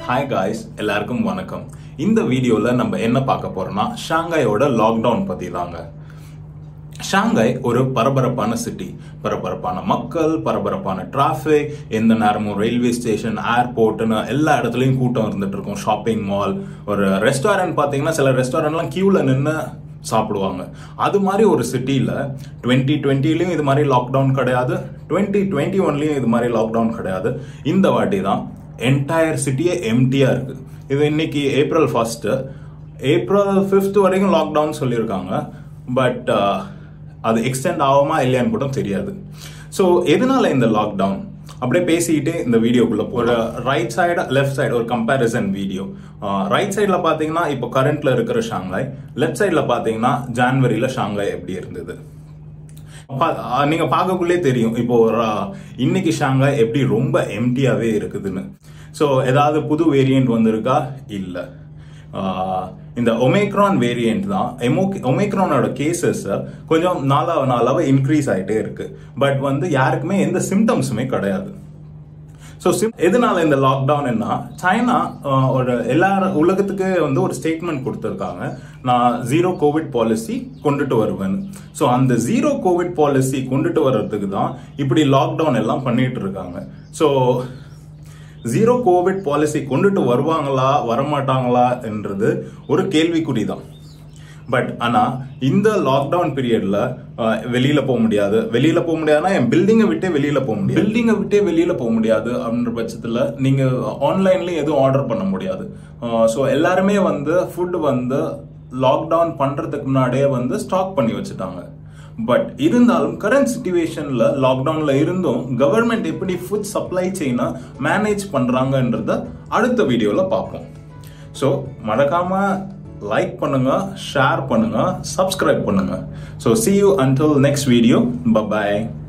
hi guys எல்லாருக்கும் வணக்கம் இந்த வீடியோவில் நம்ம என்ன பார்க்க போறோம்னா ஷாங்காயோட லாக்டவுன் பற்றி தாங்க ஷாங்காய் ஒரு பரபரப்பான சிட்டி பரபரப்பான மக்கள் பரபரப்பான டிராஃபிக் எந்த நேரமும் ரயில்வே ஸ்டேஷன் ஏர்போர்ட்னு எல்லா இடத்துலையும் கூட்டம் இருந்துட்டு இருக்கும் ஷாப்பிங் மால் ஒரு ரெஸ்டாரண்ட் பார்த்தீங்கன்னா சில ரெஸ்டாரண்ட்லாம் கியூவில் நின்று சாப்பிடுவாங்க அது மாதிரி ஒரு சிட்டியில் டுவெண்ட்டி டுவெண்ட்டிலையும் இது மாதிரி லாக்டவுன் கிடையாது டுவெண்ட்டி டுவெண்ட்டி ஒன்லையும் இது மாதிரி லாக்டவுன் கிடையாது இந்த வாட்டி தான் என்டையர் சிட்டியே எம்டியாக இருக்குது இது இன்னைக்கு ஏப்ரல் ஃபர்ஸ்ட்டு ஏப்ரல் ஃபிஃப்த் வரைக்கும் லாக்டவுன் சொல்லியிருக்காங்க பட் அது எக்ஸ்டெண்ட் ஆகுமா இல்லையான்னு கூட தெரியாது ஸோ எதனால இந்த லாக்டவுன் அப்படியே பேசிக்கிட்டே இந்த வீடியோக்குள்ள ஒரு ரைட் சைடு லெஃப்ட் சைடு ஒரு கம்பேரிசன் வீடியோ ரைட் சைடில் பார்த்தீங்கன்னா இப்போ கரண்ட்ல இருக்கிற ஷாங்காய் லெஃப்ட் சைடில் பார்த்தீங்கன்னா ஜான்வரியில் ஷாங்காய் எப்படி இருந்தது பா- ஆ, நீங்க பார்க்கக்குள்ளே தெரியும் இப்போ ஒரு, ஆ, இன்னைக்கு ஷாங்காய் எப்படி ரொம்ப எம்டியாவே இருக்குதுன்னு ஸோ ஏதாவது புது வேரியன்ட் வந்திருக்கா இல்ல ஆ, இந்த ஒமேக்ரான் வேரியன்ட் தான் எமோ ஒமேக்ரானோட கேசஸ் கொஞ்சம் நாளாக நாளாக இன்க்ரீஸ் ஆயிட்டே இருக்கு பட் வந்து யாருக்குமே எந்த சிம்டம்ஸுமே கிடையாது ஸோ எதனால இந்த லாக்டவுன்னா சைனா அஹ், ஒரு எல்லா உலகத்துக்கு வந்து ஒரு ஸ்டேட்மெண்ட் கொடுத்துருக்காங்க நான் ஜீரோ கோவிட் பாலிசி கொண்டுட்டு வருவேன் ஸோ அந்த ஜீரோ கோவிட் பாலிசி கொண்டுட்டு வர்றதுக்கு தான் இப்படி லாக்டவுன் எல்லாம் பண்ணிட்டு இருக்காங்க ஸோ ஜீரோ கோவிட் பாலிசி கொண்டுட்டு வருவாங்களா வரமாட்டாங்களா என்றது ஒரு கேள்விக்குறி தான் பட் ஆனா இந்த லாக்டவுன் பீரியட்ல வெளியில போக முடியாது வெளியில போக முடியாதுன்னா என் பில்டிங்கை விட்டே வெளியில போக முடியாது பில்டிங்கை விட்டே வெளியில போக முடியாது அப்படின்ற பட்சத்துல நீங்க ஆன்லைன்லயும் எதுவும் ஆர்டர் பண்ண முடியாது ஸோ எல்லாருமே வந்து ஃபுட் வந்து லாக்டவுன் பண்றதுக்கு முன்னாடியே வந்து ஸ்டாக் பண்ணி வச்சுட்டாங்க பட் இருந்தாலும் கரண்ட் சுச்சுவேஷன்ல லாக்டவுன்ல இருந்தும் கவர்மெண்ட் எப்படி ஃபுட் சப்ளை செயினை மேனேஜ் பண்றாங்கன்றத அடுத்த வீடியோல பார்ப்போம் ஸோ மறக்காம லைக் பண்ணுங்க ஷேர் பண்ணுங்க சப்ஸ்கிரைப் பண்ணுங்க so see you until next video bye bye